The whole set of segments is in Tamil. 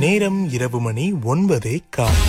நேரம் இரவு மணி ஒன்பதே கால்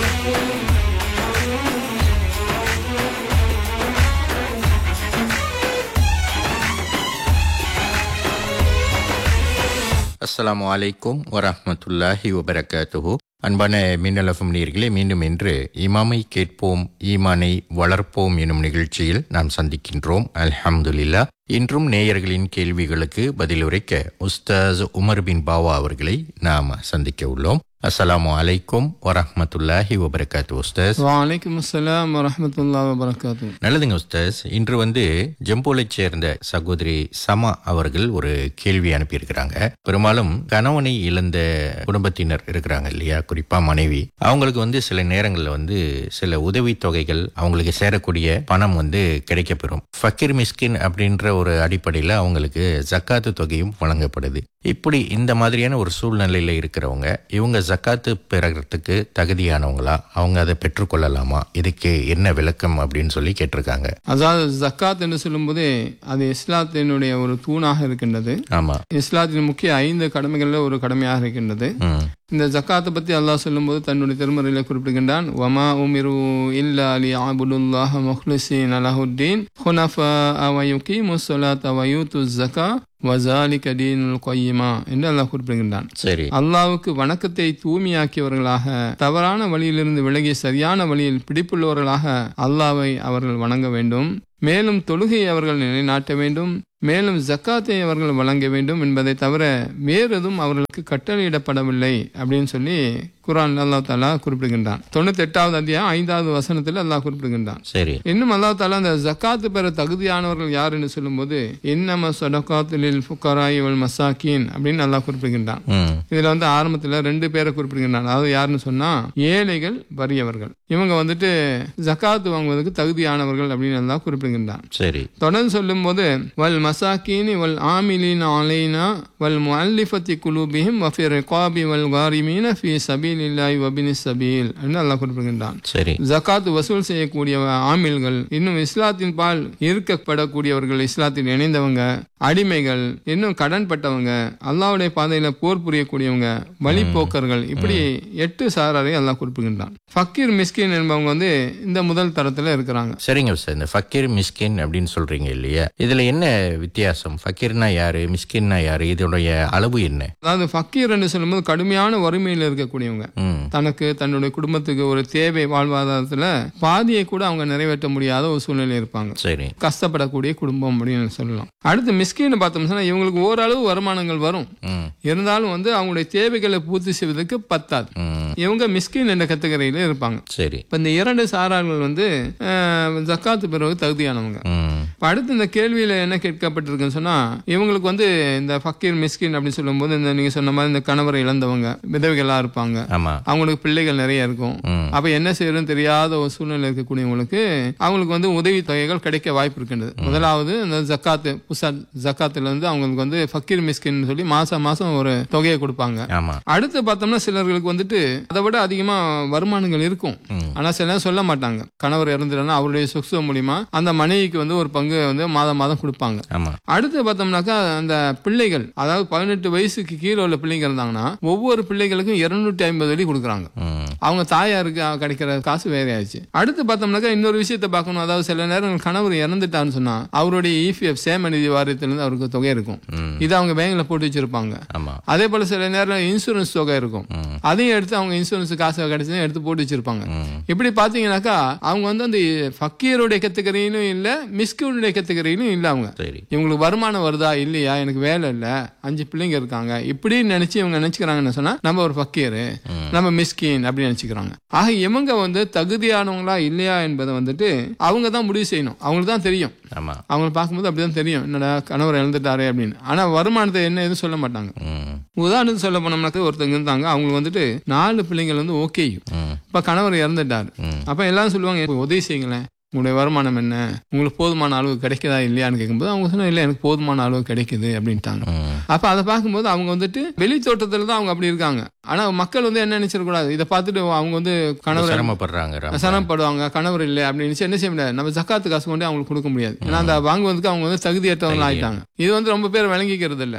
அஸ்ஸலாமு அலைக்கும் வரஹ்மத்துல்லாஹி வபரகாத்துஹு அன்பான மின்னலஃபம் நீர்களே மீண்டும் இன்று இமாமை கேட்போம் ஈமானை வளர்ப்போம் எனும் நிகழ்ச்சியில் நாம் சந்திக்கின்றோம் அல்ஹம்துலில்லா இன்றும் நேயர்களின் கேள்விகளுக்கு பதிலுரைக்க உஸ்தாஸ் உமர் பின் பாவா அவர்களை நாம் சந்திக்க உள்ளோம் அஸ்ஸலாமு அலைக்கும் வரஹ்மத்துல்லாஹி வபரகாத்து உஸ்தாஸ் வலைக்கம் அஸ்ஸலாம் வரஹமத்துல்லா வபரகாத்து நல்லதுங்க உஸ்தாஸ் இன்று வந்து ஜம்போலைச் சேர்ந்த சகோதரி சமா அவர்கள் ஒரு கேள்வி அனுப்பியிருக்கிறாங்க பெரும்பாலும் கணவனை இழந்த குடும்பத்தினர் இருக்கிறாங்க இல்லையா குறிப்பா மனைவி அவங்களுக்கு வந்து சில நேரங்கள்ல வந்து சில உதவி தொகைகள் அவங்களுக்கு சேரக்கூடிய பணம் வந்து கிடைக்கப்பெறும் ஃபக்கீர் மிஸ்கின் அப்படின்ற ஒரு அடிப்படையில் அவங்களுக்கு ஜக்காத்து தொகையும் வழங்கப்படுது இப்படி இந்த மாதிரியான ஒரு சூழ்நிலையில இருக்கிறவங்க இவங்க ஜக்காத்து பெறறதுக்கு தகுதியானவங்களா அவங்க அதை பெற்றுக்கொள்ளலாமா இதுக்கு என்ன விளக்கம் அப்படின்னு சொல்லி கேட்டிருக்காங்க அதாவது ஜக்காத் என்று சொல்லும்போது அது இஸ்லாத்தினுடைய ஒரு தூணாக இருக்கின்றது ஆமா இஸ்லாத்தின் முக்கிய ஐந்து கடமைகளில் ஒரு கடமையாக இருக்கின்றது ம் இந்த ஜக்காத்தை பத்தி அல்லாஹ் சொல்லும்போது தன்னுடைய திருமறையில குறிப்பிடுகின்றான் வமா உமிரு இல்லா அலி ஆபுடுல்லாஹ் முஹ்லிசீன் அலஹுத்தீன் ஹுனஃபா அவயுகி முஸ்ஸலாத் அவயூத்து ஜக்கா வசாலிக தீனுல் கொய்யிமா என்று அல்லாஹ் குறிப்பிடுகின்றான் சரி அல்லாவுக்கு வணக்கத்தை தூய்மையாக்கியவர்களாக தவறான வழியிலிருந்து விலகி சரியான வழியில் பிடிப்புள்ளவர்களாக அல்லாவை அவர்கள் வணங்க வேண்டும் மேலும் தொழுகையை அவர்கள் நிலைநாட்ட வேண்டும் மேலும் ஜக்காத்தை அவர்கள் வழங்க வேண்டும் என்பதை தவிர வேறு எதுவும் அவர்களுக்கு கட்டளையிடப்படவில்லை அப்படின்னு சொல்லி குரான் அல்லாஹ் தாலா குறிப்பிடுகின்றான் தொண்ணூத்தி எட்டாவது அத்தியாயம் ஐந்தாவது வசனத்தில் அல்லாஹ் குறிப்பிடுகின்றான் சரி இன்னும் அல்லாஹ் தாலா அந்த ஜக்காத்து பெற தகுதியானவர்கள் யார் என்று சொல்லும்போது இன்னம சொடக்காத்துலில் ஃபுக்கராய் வல் மசாக்கீன் அப்படின்னு அல்லாஹ் குறிப்பிடுகின்றான் ம் இதுல வந்து ஆரம்பத்துல ரெண்டு பேரை குறிப்பிடுகின்றான் அதாவது யாருன்னு சொன்னா ஏழைகள் வறியவர்கள் இவங்க வந்துட்டு ஜக்காத்து வாங்குவதற்கு தகுதியானவர்கள் அப்படின்னு எல்லாம் குறிப்பிடுகின்றான் சரி தொடர்ந்து சொல்லும்போது வல் மசாக்கீனி வல் ஆமிலின் அலைனா வல் முஅல்லிஃபத்தி குலூபிஹிம் வஃபி ரிகாபி வல் காரிமீன ஃபி சபீலில்லாஹி வபினி சபீல் என்று அல்லாஹ் குறிப்பிடுகின்றான் சரி ஜக்காத் வசூல் செய்யக்கூடிய ஆமில்கள் இன்னும் இஸ்லாத்தின் பால் ஈர்க்கப்படக்கூடியவர்கள் இஸ்லாத்தில் இணைந்தவங்க அடிமைகள் இன்னும் கடன்பட்டவங்க அல்லாவுடைய பாதையில போர் புரியக்கூடியவங்க வழிப்போக்கர்கள் இப்படி எட்டு சாராரை அல்லாஹ் குறிப்பிடுகின்றான் ஃபக்கீர் மிஸ்கின் என்பவங்க வந்து இந்த முதல் தரத்துல இருக்கிறாங்க சரிங்க சார் இந்த ஃபக்கீர் மிஸ்கின் அப்படின்னு சொல்றீங்க இல்லையா இதுல என்ன வித்தியாசம் ஃபக்கீர்னா யாரு மிஸ்கின்னா யாரு இதோடைய அளவு என்ன அதாவது ஃபக்கீர் என்று சொல்லும்போது கடுமையான வறுமையில் இருக்கக்கூடியவங்க ம் தனக்கு தன்னுடைய குடும்பத்துக்கு ஒரு தேவை வாழ்வாதாரத்துல பாதியை கூட அவங்க நிறைவேற்ற முடியாத ஒரு சூழ்நிலை இருப்பாங்க சரி கஷ்டப்படக்கூடிய குடும்பம் அப்படின்னு சொல்லலாம் அடுத்து மிஸ்கின்னு பார்த்தோம்னா இவங்களுக்கு ஓரளவு வருமானங்கள் வரும் ம் இருந்தாலும் வந்து அவங்களுடைய தேவைகளை பூர்த்தி செய்வதற்கு பத்தாது ம் இவங்க மிஸ்கின் என்ற கத்தகரையில இருப்பாங்க சரி இப்ப இந்த இரண்டு சாரார்கள் வந்து அஹ், ஜக்காத்து பெறுவது தகுதியானவங்க ம் இப்ப அடுத்து இந்த கேள்வியில என்ன கேட்கப்பட்டிருக்குன்னு சொன்னா இவங்களுக்கு வந்து இந்த ஃபக்கீர் மிஸ்கின் அப்படின்னு சொல்லும்போது இந்த நீங்க சொன்ன மாதிரி இந்த கணவரை இழந்தவங்க விதவைகளா இருப்பாங்க ஆமா அவங்களுக்கு பிள்ளைகள் நிறைய இருக்கும் ம் அப்ப என்ன செய்யறதுன்னு தெரியாத ஒரு சூழ்நிலை இருக்கக்கூடியவங்களுக்கு அவங்களுக்கு வந்து உதவி தொகைகள் கிடைக்க வாய்ப்பு இருக்கின்றது முதலாவது இந்த ஜக்காத்து புசா ஜக்காத்துல இருந்து அவங்களுக்கு வந்து ஃபக்கீர் மிஸ்கின் சொல்லி மாசம் மாசம் ஒரு தொகையை கொடுப்பாங்க ஆமா அடுத்து பார்த்தோம்னா சிலர்களுக்கு வந்துட்டு அதை விட அதிகமா வருமானங்கள் இருக்கும் ம். ஆனா சில நேரம் சொல்ல மாட்டாங்க கணவர் இறந்துட்டா அவருடைய சொத்து மூலியமா அந்த மனைவிக்கு வந்து ஒரு பங்கு வந்து மாதம் மாதம் கொடுப்பாங்க ஆமா அடுத்து பார்த்தோம்னாக்கா அந்த பிள்ளைகள் அதாவது பதினெட்டு வயசுக்கு கீழே உள்ள பிள்ளைங்க இருந்தாங்கன்னா ஒவ்வொரு பிள்ளைகளுக்கும் இருநூற்றி ஐம்பது வழி கொடுக்குறாங்க ம் அவங்க தாயாருக்கு கிடைக்கிற காசு வேற ஆயிடுச்சு அடுத்து பார்த்தோம்னாக்கா இன்னொரு விஷயத்த பார்க்கணும் அதாவது சில நேரம் கணவர் இறந்துட்டான்னு சொன்னா அவருடைய இபிஎஃப் சேம நிதி வாரியத்திலிருந்து அவருக்கு தொகை இருக்கும் ம் இதை அவங்க பேங்க்ல போட்டு வச்சிருப்பாங்க ஆமா அதே போல சில நேரம் இன்சூரன்ஸ் தொகை இருக்கும் ம் அதையும் எடுத்து அவங்க இன்சூரன்ஸ் காசு கிடைச்சதையும் எடுத்து போட்டு வச்சிருப்பாங்க ம் இப்படி பாத்தீங்கன்னாக்கா அவங்க வந்து அந்த ஃபக்கீருடைய கத்துக்கரையிலும் இல்ல மிஸ்கினுடைய கத்துக்கரையிலும் இல்ல அவங்க சரி இவங்களுக்கு வருமானம் வருதா இல்லையா எனக்கு வேலை இல்ல அஞ்சு பிள்ளைங்க இருக்காங்க இப்படின்னு நினைச்சு இவங்க நினைச்சுக்கிறாங்கன்னு சொன்னா நம்ம ஒரு ஃபக்கீரு நம்ம மிஸ்கின் அப்படின்னு நினைச்சுக்கிறாங்க ஆக இவங்க வந்து தகுதியானவங்களா இல்லையா என்பதை வந்துட்டு அவங்க தான் முடிவு செய்யணும் அவங்களுக்கு தான் தெரியும் ஆமா அவங்களை பார்க்கும்போது அப்படிதான் தெரியும் என்னடா கணவர் இழந்துட்டாரே அப்படின்னு ஆனா வருமானத்தை என்ன எதுவும் சொல்ல மாட்டாங்க ம் உதாரணத்துக்கு சொல்ல போனோம்னாக்க ஒருத்தங்க இருந்தாங்க அவங்களுக்கு வந்துட்டு நாலு பிள்ளைங்கள் வந்து ஓகே ம் இப்ப கணவர் இறந்துட்டாரு ம் அப்ப எல்லாரும் சொல்லுவாங்க "இப்ப உதவி செய்யுங்களேன் உங்களுடைய வருமானம் என்ன உங்களுக்கு போதுமான அளவு கிடைக்குதா இல்லையான்னு கேட்கும்போது அவங்க சொன்னா இல்லை எனக்கு போதுமான அளவு கிடைக்குது அப்படின்ட்டாங்க ம் அப்ப அதை பார்க்கும்போது அவங்க வந்துட்டு வெளி தோட்டத்துல தான் அவங்க அப்படி இருக்காங்க ஆனா மக்கள் வந்து என்ன நினைச்சிடக்கூடாது இதை பார்த்துட்டு அவங்க வந்து கணவர் சிரமப்படுறாங்க ரொம்ப. சிரமப்படுவாங்க கணவர் இல்லை அப்படின்னு நினைச்சு என்ன செய்ய முடியாது நம்ம ஜக்காத்து காசு கொண்டு அவங்களுக்கு கொடுக்க முடியாது ஏன்னா அந்த வாங்குவதற்கு அவங்க வந்து தகுதியற்றவங்க ஆயிட்டாங்க இது வந்து ரொம்ப பேர் விளங்கிக்கிறது இல்ல ம்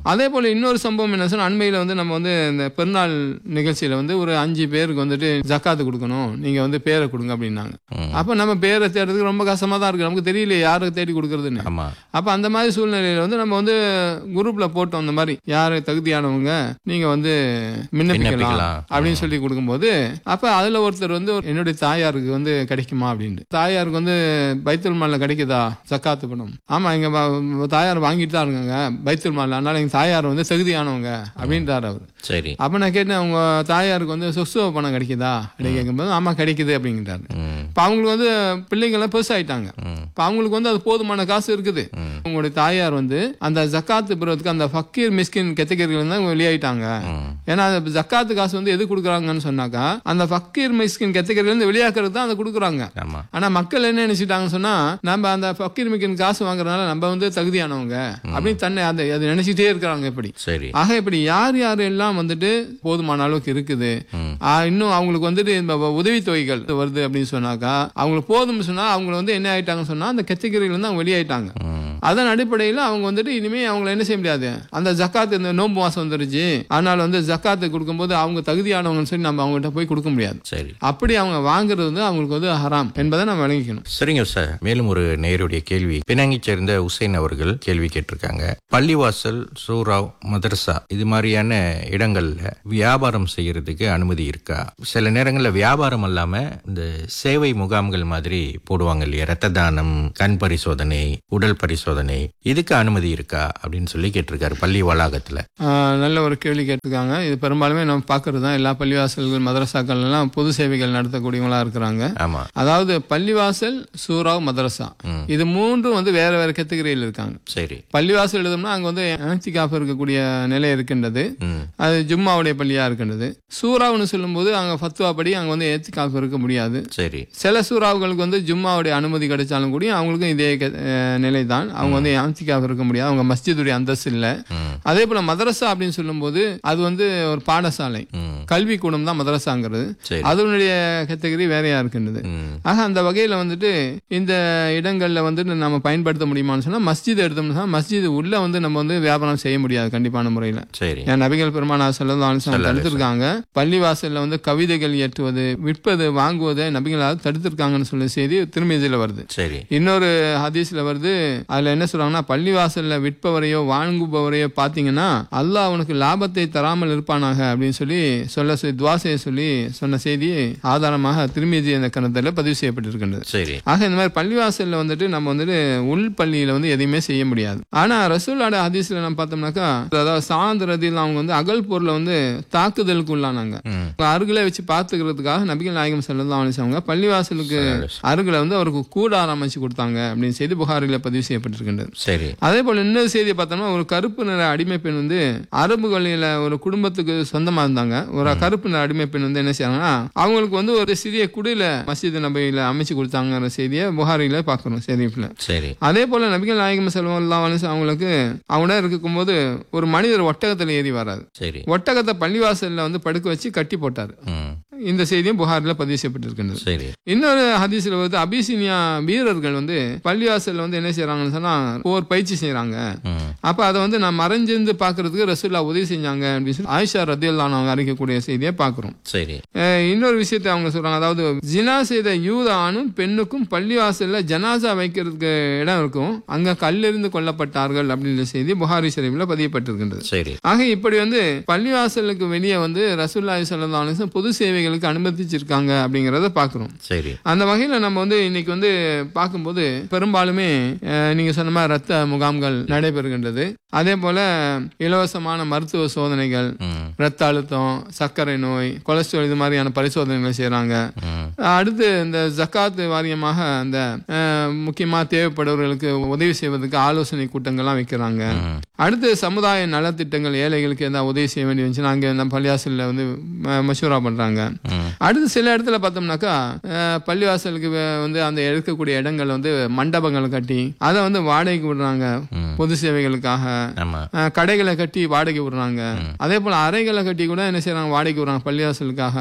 அதே போல இன்னொரு சம்பவம் என்ன சொன்னா அண்மையில வந்து நம்ம வந்து இந்த பெருநாள் நிகழ்ச்சியில வந்து ஒரு அஞ்சு பேருக்கு வந்துட்டு ஜக்காத்து கொடுக்கணும் நீங்க வந்து பேரை கொடுங்க அப்படின்னாங்க ம். அப்ப நம்ம பேரை தேடுறதுக்கு ரொம்ப கஷ்டமா தான் இருக்கு நமக்கு தெரியல யாருக்கு தேடி கொடுக்கறதுன்னு ஆமா அப்ப அந்த மாதிரி சூழ்நிலையில வந்து நம்ம வந்து குரூப்ல போட்டோம் அந்த மாதிரி யாரு தகுதியானவங்க நீங்க வந்து விண்ணப்பிக்கலாம் விண்ணப்பிக்கலாம். அப்படின்னு சொல்லி கொடுக்கும்போது அப்ப அதுல ஒருத்தர் வந்து என்னுடைய தாயாருக்கு வந்து கிடைக்குமா அப்படின்ட்டு தாயாருக்கு வந்து பைத்துல் மால்ல கிடைக்குதா ஜக்காத்து பணம் ஆமா எங்க ப- தாயார் வாங்கிட்டு தான் இருக்காங்க பைத்துல் மால்ல அதனால எங்க தாயார் வந்து தகுதியானவங்க அப்படின்றாரு அவர் சரி அப்ப நான் கேட்டேன் உங்க தாயாருக்கு வந்து சொசுவ பணம் கிடைக்குதா அப்படின்னு கேட்கும்போது ஆமா கிடைக்குது அப்படிங்கிறாரு ம் இப்ப அவங்களுக்கு வந்து பிள்ளைங்க எல்லாம் பெருசாயிட்டாங்க ம் இப்ப அவங்களுக்கு வந்து அது போதுமான காசு இருக்குது ம். உங்களுடைய தாயார் வந்து அந்த ஜக்காத்து பெறுவதற்கு அந்த ஃபக்கீர் மிஸ்கின் கேட்டகரியில தான் வெளியாயிட்டாங்க ம். ஏன்னா அந்த ஜக்காத்து காசு வந்து எது கொடுக்குறாங்கன்னு சொன்னாக்கா அந்த ஃபக்கீர் மிஸ்கின் கேட்டகரியில இருந்து வெளியாக்குறது தான் அதை கொடுக்குறாங்க ஆமா ஆனா மக்கள் என்ன நினைச்சிட்டாங்கன்னு சொன்னா நம்ம அந்த ஃபக்கீர் மிஸ்கின் காசு வாங்குறதுனால நம்ம வந்து தகுதியானவங்க அப்படின்னு தன்னை அதை அதை நினைச்சிட்டே இருக்கிறாங்க இப்படி சரி ஆக இப்படி யார் யார் எல்லாம் வந்துட்டு போதுமான அளவுக்கு இருக்குது ம். ஆ, இன்னும் அவங்களுக்கு வந்துட்டு இந்த உதவித்தொகைகள் வருது அப்படின்னு சொன்னாக்கா அவங்களுக்கு போதும்னு சொன்னா அவங்க வந்து என்ன ஆயிட்டாங்கன்னு சொன்னா அந்த கேட்டகரியில இருந்து அவங்க வெளியாயிட்டாங்க ம் அதன் அடிப்படையில் அவங்க வந்துட்டு இனிமே அவங்கள என்ன செய்ய முடியாது அந்த ஜக்காத்து இந்த நோன்பு மாசம் வந்துருச்சு அதனால வந்து ஜக்காத்து கொடுக்கும்போது அவங்க தகுதியானவங்கன்னு சொல்லி நம்ம அவங்ககிட்ட போய் கொடுக்க முடியாது சரி அப்படி அவங்க வாங்குறது வந்து அவங்களுக்கு வந்து ஹராம் என்பதை நம்ம விளங்கிக்கணும் சரிங்க சார் மேலும் ஒரு நேயருடைய கேள்வி பினாங்கிச் சேர்ந்த உசைன் அவர்கள் கேள்வி கேட்டிருக்காங்க பள்ளிவாசல் சூராவ் மதரசா இது மாதிரியான இடங்கள்ல வியாபாரம் செய்யறதுக்கு அனுமதி இருக்கா சில நேரங்கள்ல வியாபாரம் இல்லாம இந்த சேவை முகாம்கள் மாதிரி போடுவாங்க இல்லையா ரத்த தானம் கண் பரிசோதனை உடல் பரிசோதனை இதுக்கு அனுமதி இருக்கா அப்படின்னு சொல்லி கேட்டிருக்காரு பள்ளி வளாகத்துல ஆ, நல்ல ஒரு கேள்வி கேட்டிருக்காங்க இது பெரும்பாலுமே நம்ம பார்க்கறது தான் எல்லா பள்ளிவாசல்கள் மதரசாக்கள் எல்லாம் பொது சேவைகள் நடத்தக்கூடியவங்களா இருக்கிறாங்க ஆமா அதாவது பள்ளிவாசல் சூராவ் மதரசா ம். இது மூன்றும் வந்து வேற வேற கேட்டகரியில் இருக்காங்க சரி பள்ளிவாசல் எழுதோம்னா அங்க வந்து அனத்திகாஃப் இருக்கக்கூடிய நிலை இருக்கின்றது ம் அது ஜும்மாவுடைய பள்ளியா இருக்கின்றது சூறாவுன்னு சொல்லும்போது அங்க ஃபத்வா படி அங்க வந்து ஏத்திகாஃப் இருக்க முடியாது சரி சில சூறாவுகளுக்கு வந்து ஜும்மாவுடைய அனுமதி கிடைச்சாலும் கூட அவங்களுக்கும் இதே நிலை தான் அவங்க வந்து அனத்திகாஃப் இருக்க முடியாது அவங்க மஸ்ஜிதுடைய அந்தஸ்து இல்லை ம் அதே போல மதரசா அப்படின்னு சொல்லும்போது அது வந்து ஒரு பாடசாலை ம் கல்வி கூடம் தான் மதரசாங்கிறது சரி அதனுடைய கேட்டகரி வேறையா இருக்கின்றது ம் ஆக அந்த வகையில வந்துட்டு இந்த இடங்கள்ல வந்துட்டு நம்ம பயன்படுத்த முடியுமான்னு சொன்னா மஸ்ஜித் எடுத்தோம்னா மஸ்ஜித் உள்ள வந்து நம்ம வந்து வியாபாரம் செய்ய முடியாது கண்டிப்பான முறையில சரி ஏன் நபிகள் பெருமானா செல்லதான் தடுத்திருக்காங்க பள்ளிவாசல்ல வந்து கவிதைகள் ஏற்றுவது விற்பது வாங்குவதை நபிகளால் தடுத்திருக்காங்கன்னு சொல்லி செய்தி திருமதியில வருது சரி இன்னொரு ஹதீஸ்ல வருது அதுல என்ன சொல்றாங்கன்னா பள்ளிவாசல்ல விற்பவரையோ வாங்குபவரையோ பாத்தீங்கன்னா அல்லாஹ் அவனுக்கு லாபத்தை தராமல் இருப்பானாக அப்படின்னு சொல்லி சொல்ல சொல்லி துவா செய்ய சொல்லி சொன்ன செய்தி ஆதாரமாக திருமதி அந்த கணத்துல பதிவு செய்யப்பட்டிருக்கின்றது சரி ஆக இந்த மாதிரி பள்ளிவாசல்ல வந்துட்டு நம்ம வந்துட்டு உள் பள்ளியில வந்து எதையுமே செய்ய முடியாது ஆனா ரசூலோட ஹதீஸ்ல நம்ம பார்த்தோம்னாக்கா அதாவது சாந்திரதியில் அவங்க வந்து அகல் பொருளை வந்து தாக்குதலுக்கு உள்ளானாங்க ம் அருகில வச்சு பார்த்துக்கிறதுக்காக நபிகள் நாயகம் செல்லதான் அவங்க பள்ளிவாசலுக்கு அருகில வந்து அவருக்கு கூடாரம் அமைச்சு கொடுத்தாங்க அப்படின்னு செய்தி புகாரில பதிவு செய்யப்பட்டிருக்கின்றது சரி அதே போல இன்னொரு செய்தியை பார்த்தோம்னா ஒரு கருப்பு நிற அடிமை பெண் வந்து அரபுகளில ஒரு குடும்பத்துக்கு சொந்தமா இருந்தாங்க ஒரு கருப்பு நிற அடிமை பெண் வந்து என்ன செய்யறாங்கன்னா அவங்களுக்கு வந்து ஒரு சிறிய குடியில மஸ்ஜித் நபையில அமைச்சு கொடுத்தாங்கிற செய்தியை புகாரில பார்க்கணும் ஷெரீஃப்ல சரி அதே போல நபிகள் நாயகம் செல்வம் அவங்களுக்கு அவங்க இருக்கும்போது ஒரு மனிதர் ஒட்டகத்துல ஏறி வராது சரி ஒட்டகத்தை பள்ளிவாசல்ல வந்து படுக்க வச்சு கட்டி போட்டாரு ம் இந்த செய்தியும் புகாரில் பதிவு செய்யப்பட்டிருக்கின்றது சரி இன்னொரு ஹதீஸ்ல வந்து அபிசீனியா வீரர்கள் வந்து பள்ளிவாசல்ல வந்து என்ன செய்யறாங்கன்னு சொன்னா போர் பயிற்சி செய்யறாங்க ம் அப்ப அதை வந்து நான் மறைஞ்சிருந்து பாக்குறதுக்கு ரசூல்லா உதவி செஞ்சாங்க அப்படின்னு சொல்லி ஆயிஷா ரத்தியல்லான் அவங்க அறிக்கக்கூடிய செய்தியை பாக்குறோம் சரி அஹ் இன்னொரு விஷயத்தை அவங்க சொல்றாங்க அதாவது ஜினா செய்த யூத ஆணும் பெண்ணுக்கும் பள்ளிவாசல்ல ஜனாசா வைக்கிறதுக்கு இடம் இருக்கும் அங்க கல்லிருந்து கொல்லப்பட்டார்கள் அப்படின்ற செய்தி புகாரி ஷரீஃப்ல பதியப்பட்டிருக்கின்றது சரி ஆக இப்படி வந்து பள்ளிவாசலுக்கு வெளியே வந்து ரசூல்லாய் சல்லா பொது சேவைகளுக்கு அனுமதிச்சிருக்காங்க அப்படிங்கறத பாக்குறோம் சரி அந்த வகையில நம்ம வந்து இன்னைக்கு வந்து பார்க்கும்போது பெரும்பாலுமே அஹ், நீங்க சொன்ன மாதிரி ரத்த முகாம்கள் நடைபெறுகின்றது அதே போல இலவசமான மருத்துவ சோதனைகள் ம் ரத்த அழுத்தம் சர்க்கரை நோய் கொலஸ்ட்ரால் இது மாதிரியான பரிசோதனைகளை செய்றாங்க ம் அடுத்து இந்த ஜக்காத் வாரியமாக அந்த அஹ், முக்கியமா தேவைப்படுவர்களுக்கு உதவி செய்வதற்கு ஆலோசனை கூட்டங்கள்லாம் வைக்கிறாங்க ம். அடுத்து சமுதாய நலத்திட்டங்கள் ஏழைகளுக்கு ஏதாவது உதவி செய்ய வேண்டி வந்துச்சுன்னா அங்கே நம்ம பள்ளிவாசலில் வந்து ம- மசூரா பண்றாங்க ம் அடுத்து சில இடத்துல பார்த்தோம்னாக்கா அஹ், பள்ளிவாசலுக்கு வே- வந்து அந்த இருக்கக்கூடிய இடங்கள் வந்து மண்டபங்கள் கட்டி அதை வந்து வாடகைக்கு விடுறாங்க ம். பொது சேவைகளுக்காக ஆமா அஹ், கடைகளை கட்டி வாடகை விடுறாங்க அதே போல அறைகளை கட்டி கூட என்ன செய்றாங்க வாடகைக்கு விடுறாங்க பள்ளிவாசலுக்காக ம்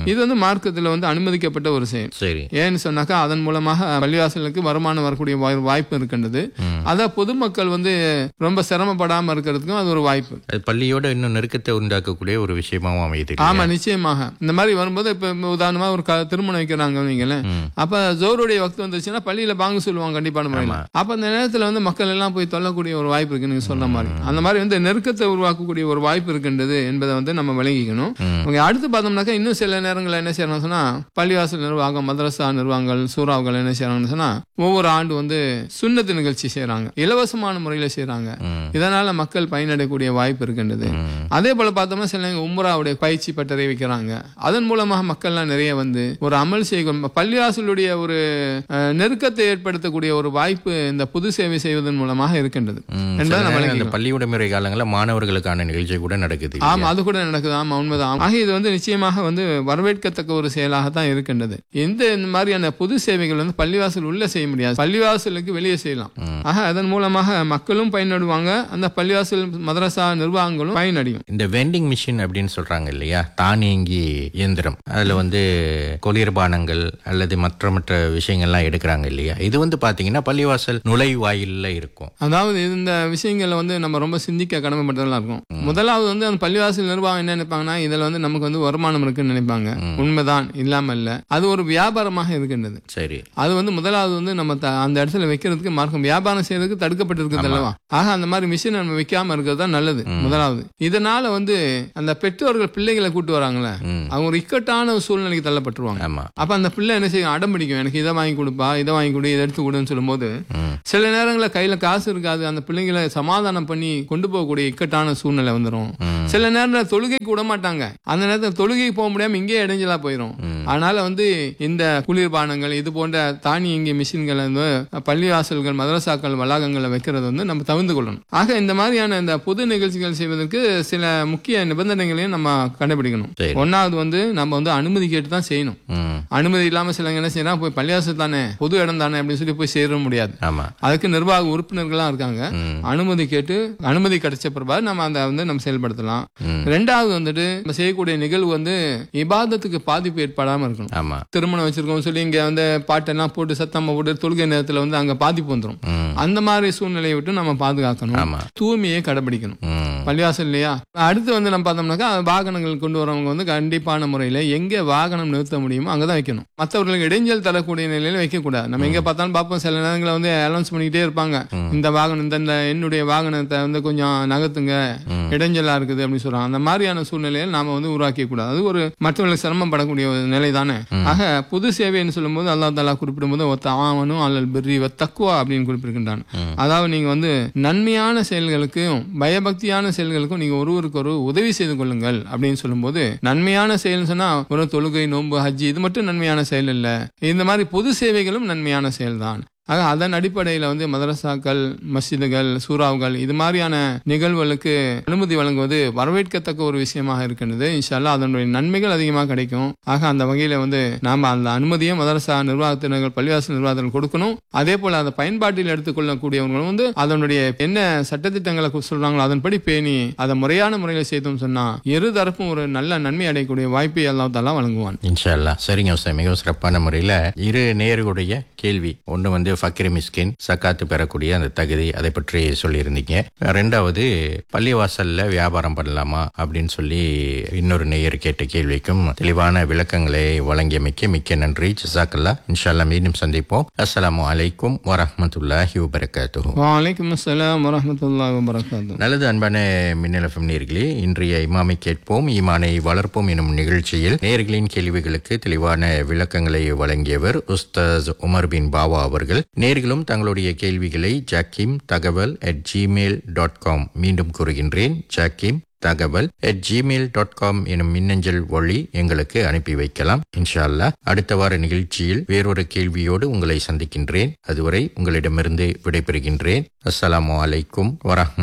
இது வந்து மார்க்கத்துல வந்து அனுமதிக்கப்பட்ட ஒரு செயல் சரி ஏன்னு சொன்னாக்கா அதன் மூலமாக பள்ளிவாசலுக்கு வருமானம் வரக்கூடிய வாய்- வாய்ப்பு இருக்கின்றது அதான் பொதுமக்கள் வந்து ரொம்ப சிரமப்படாம இருக்கிறதுக்கும் அது ஒரு வாய்ப்பு அது பள்ளியோட இன்னும் நெருக்கத்தை உண்டாக்கக்கூடிய ஒரு விஷயமாவும் அமையுது இல்லையா? ஆமா நிச்சயமாக இந்த மாதிரி வரும்போது இப்ப உதாரணமா ஒரு க- திருமணம் வைக்கிறாங்க வைங்களேன் அப்ப ஜோருடைய வக்து வந்துச்சுன்னா பள்ளியில பாங்க சொல்லுவாங்க கண்டிப்பான முறையில் அப்ப அந்த நேரத்துல வந்து மக்கள் எல்லாம் போய் தொல்லக்கூடிய ஒரு வாய்ப்பு இருக்கு நீங்க சொன்ன மாதிரி அந்த மாதிரி வந்து நெருக்கத்தை உருவாக்கக்கூடிய ஒரு வாய்ப்பு இருக்கின்றது என்பதை வந்து நம்ம விளங்கிக்கணும் ஓகே அடுத்து பார்த்தோம்னாக்கா இன்னும் சில நேரங்களில் என்ன செய்யறாங்க சொன்னா பள்ளிவாசல் நிர்வாகம் மதரசா நிர்வாகங்கள் சூறாவுகள் என்ன செய்யறாங்கன்னு சொன்னா ஒவ்வொரு ஆண்டு வந்து சுண்ணத்து நிகழ்ச்சி செய்யறாங்க இலவசமான முறையில செய்யறாங்க ம். இதனால மக்கள் பயனடையக்கூடிய வாய்ப்பு இருக்கின்றது ம். அதே போல பார்த்தோம்னா சில நேரம் உம்ராவுடைய பயிற்சி பட்டறை வைக்கிறாங்க அதன் மூலமாக மக்கள்லாம் நிறைய வந்து ஒரு அமல் செய்யும் பள்ளிவாசலுடைய ஒரு அஹ், நெருக்கத்தை ஏற்படுத்தக்கூடிய ஒரு வாய்ப்பு இந்த பொது சேவை செய்வதன் மூலமாக இருக்கின்றது ம். என்பதை சில நம்ம நேரம் இந்த விளங்கிக்கலாம். பள்ளி விடுமுறை காலங்களில் மாணவர்களுக்கான நிகழ்ச்சி கூட நடக்குது இல்லையா? ஆமா அது கூட நடக்குது ஆமா உண்மைதான் ஆக இது வந்து நிச்சயமாக வந்து வரவேற்கத்தக்க ஒரு செயலாக தான் இருக்கின்றது எந்த இந்த மாதிரியான பொது சேவைகள் வந்து பள்ளிவாசல் உள்ள செய்ய முடியாது பள்ளிவாசலுக்கு வெளியே செய்யலாம் ஆக அதன் மூலமாக மக்களும் பயனடைவாங்க அந்த பள்ளிவாசல் மதரசா நிர்வாகங்களும் பயனடையும் இந்த வெண்டிங் மிஷின் அப்படின்னு சொல்றாங்க இல்லையா தானியங்கி இயந்திரம் அதுல வந்து குளிர்பானங்கள் அல்லது மற்ற மற்ற விஷயங்கள்லாம் எடுக்கிறாங்க இல்லையா இது வந்து பாத்தீங்கன்னா பள்ளிவாசல் நுழைவாயில்ல இருக்கும் அதாவது இந்த விஷயங்களை வந்து நம்ம ரொம்ப சிந்திக்க கடமைப்பட்டதெல்லாம் இருக்கும் முதலாவது வந்து அந்த பள்ளிவாசல் நிர்வாகம் என்ன நினைப்பாங்கன்னா இதுல வந்து நமக்கு வந்து வருமானம் இருக்குன்னு நினைப்பாங்க உண்மைதான் இல்லாம இல்ல அது ஒரு வியாபாரமாக இருக்கின்றது சரி அது வந்து முதலாவது வந்து நம்ம த- அந்த இடத்துல வைக்கிறதுக்கு மார்க்கம் வியாபாரம் செய்யறதுக்கு தடுக்கப்பட்டிருக்குது அல்லவா ஆக அந்த மாதிரி மிஷின் நம்ம வைக்காம இருக்கிறது தான் நல்லது முதலாவது இதனால வந்து அந்த பெற்றோர்கள் பிள்ளைகளை கூட்டு வராங்களே ம். அவங்க ஒரு இக்கட்டான ஒரு சூழ்நிலைக்கு தள்ளப்பட்டுருவாங்க ஆமா அப்ப அந்த பிள்ளை என்ன செய்யும் அடம் பிடிக்கும் எனக்கு இதை வாங்கி கொடுப்பா இதை வாங்கி கொடு இதை எடுத்து கொடுன்னு சொல்லும்போது ம். சில நேரங்களில் கையில காசு இருக்காது அந்த பிள்ளைங்களை சமாதானம் பண்ணி கொண்டு போகக்கூடிய இக்கட்டான சூழ்நிலை வந்துடும் ம். சில நேரத்தில் தொழுகைக்கு விட மாட்டாங்க அந்த நேரத்தில் தொழுகைக்கு போக முடியாம இங்கேயே இடைஞ்சலா போயிடும் அதனால வந்து இந்த குளிர்பானங்கள் இது போன்ற தானியங்கி மிஷின்கள் வந்து பள்ளிவாசல்கள் மதரசாக்கள் வளாகங்களை வைக்கிறது வந்து நம்ம தவிர்த்து கொள்ளணும் ஆக இந்த மாதிரியான இந்த பொது நிகழ்ச்சிகள் செய்வதற்கு சில முக்கிய நிபந்தனைகளையும் நம்ம கடைபிடிக்கணும் சரி. ஒன்னாவது வந்து நம்ம வந்து அனுமதி கேட்டு தான் செய்யணும் ம். அனுமதி இல்லாம சிலங்க என்ன செய்யறாங்க போய் பள்ளிவாசல் தானே பொது இடம் தானே அப்படின்னு சொல்லி போய் சேர முடியாது ஆமா அதுக்கு நிர்வாக உறுப்பினர்கள்லாம் இருக்காங்க ம். அனுமதி கேட்டு அனுமதி கிடைச்ச பிறகு நம்ம அதை வந்து நம்ம செயல்படுத்தலாம் ம். ரெண்டாவது வந்துட்டு நம்ம செய்யக்கூடிய நிகழ்வு வந்து இபாதத்துக்கு பாதிப்பு ஏற்படாம இருக்கணும் ஆமா திருமணம் வச்சிருக்கோம் சொல்லி இங்க வந்து பாட்டெல்லாம் போட்டு சத்தமா போட்டு தொழுகை நேரத்துல வந்து அங்க பாதிப்பு வந்துடும் ம். அந்த மாதிரி சூழ்நிலையை விட்டு நம்ம பாதுகாக்கணும் ஆமா தூய்மையை கடைபிடிக்கணும் ம். பள்ளிவாசல் இல்லையா அடுத்து வந்து நம்ம பார்த்தோம்னாக்கா வாகனங்கள் கொண்டு வரவங்க வந்து கண்டிப்பான முறையில் எங்கே வாகனம் நிறுத்த முடியுமோ அங்கே தான் வைக்கணும் மற்றவர்களுக்கு இடைஞ்சல் தரக்கூடிய நிலையில் வைக்கக்கூடாது நம்ம எங்கே பார்த்தாலும் பார்ப்போம் சில நேரங்களில் வந்து அனௌன்ஸ் பண்ணிக்கிட்டே இருப்பாங்க இந்த வாகனம் இந்த இந்த என்னுடைய வாகனத்தை வந்து கொஞ்சம் நகர்த்துங்க இடைஞ்சலா இருக்குது அப்படின்னு சொல்றாங்க அந்த மாதிரியான சூழ்நிலையில் நாம வந்து உருவாக்க கூடாது அது ஒரு மற்றவர்களுக்கு சிரமப்படக்கூடிய ஒரு நிலை தானே ஆக பொது சேவைன்னு சொல்லும்போது அல்லா தாலா குறிப்பிடும்போது ஒத்த ஆவனும் அல்லல் பிரி தக்குவா அப்படின்னு குறிப்பிடுகின்றான் அதாவது நீங்க வந்து நன்மையான செயல்களுக்கும் பயபக்தியான செயல்களுக்கும் நீங்க ஒருவருக்கு ஒரு உதவி செய்து கொள்ளுங்கள் அப்படின்னு சொல்லும்போது நன்மையான செயல் சொன்னா ஒரு தொழுகை நோன்பு ஹஜ்ஜி இது மட்டும் நன்மையான செயல் இல்ல இந்த மாதிரி பொது சேவைகளும் நன்மையான செயல்தான் ஆக அதன் அடிப்படையில் வந்து மதரசாக்கள் மஸ்ஜிதுகள் சூறாவுகள் இது மாதிரியான நிகழ்வுகளுக்கு அனுமதி வழங்குவது வரவேற்கத்தக்க ஒரு விஷயமாக இருக்கின்றது இன்ஷால்லா அதனுடைய நன்மைகள் அதிகமாக கிடைக்கும் ஆக அந்த வகையில வந்து நாம அந்த அனுமதியை மதரசா நிர்வாகத்தினர்கள் பள்ளிவாசல் நிர்வாகத்தினர் கொடுக்கணும் அதே போல அதை பயன்பாட்டில் எடுத்துக்கொள்ளக்கூடியவங்களும் வந்து அதனுடைய என்ன சட்டத்திட்டங்களை கு- சொல்றாங்களோ அதன்படி பேணி அதை முறையான முறையில் செய்தோம் சொன்னா இரு தரப்பும் ஒரு நல்ல நன்மை அடையக்கூடிய வாய்ப்பை அல்லாஹ் தாலா வழங்குவான் இன்ஷா அல்லாஹ் சரிங்க உஸ்தாத் மிகவும் சிறப்பான முறையில் இரு நேர்களுடைய கேள்வி ஒன்று வந்து ஃபக்கீர் மிஸ்கின் சக்காத்து பெறக்கூடிய அந்த தகுதி அதை பற்றி சொல்லியிருந்தீங்க ரெண்டாவது பள்ளிவாசல்ல வியாபாரம் பண்ணலாமா அப்படின்னு சொல்லி இன்னொரு நேயர் கேட்ட கேள்விக்கும் தெளிவான விளக்கங்களை வழங்கியமைக்க மிக்க நன்றி ஜசாக்கல்லா இன்ஷா அல்லாஹ் மீண்டும் சந்திப்போம் அஸ்ஸலாமு அலைக்கும் வரஹ்மத்துல்லாஹி வபரகாத்துஹு வலைக்கம் அஸ்ஸலாம் வரஹ்மத்துல்லாஹி வபரகாத்துஹு நல்லது அன்பான மின்னலஃபம் நேர்களே இன்றைய இமாமை கேட்போம் ஈமானை வளர்ப்போம் எனும் நிகழ்ச்சியில் நேர்களின் கேள்விகளுக்கு தெளிவான விளக்கங்களை வழங்கியவர் உஸ்தாஸ் உமர் பின் பாவா அவர்கள் நேர்களும் தங்களுடைய கேள்விகளை ஜாக்கிம் தகவல் அட் ஜிமெயில் டாட் காம் மீண்டும் கூறுகின்றேன் ஜாக்கிம் தகவல் அட் ஜிமெயில் டாட் காம் எனும் மின்னஞ்சல் வழி எங்களுக்கு அனுப்பி வைக்கலாம் இன்ஷா அல்லாஹ் அடுத்த வார நிகழ்ச்சியில் வேறொரு கேள்வியோடு உங்களை சந்திக்கின்றேன் அதுவரை உங்களிடமிருந்து விடைபெறுகின்றேன் அஸ்ஸலாமு அலைக்கும்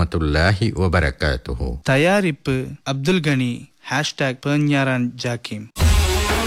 வரஹ்மத்துல்லாஹி வபரகாத்துஹு தயாரிப்பு அப்துல் கனி ஹேஷ்டாக் பேஞ்ஞாரான் ஜாக்கிம்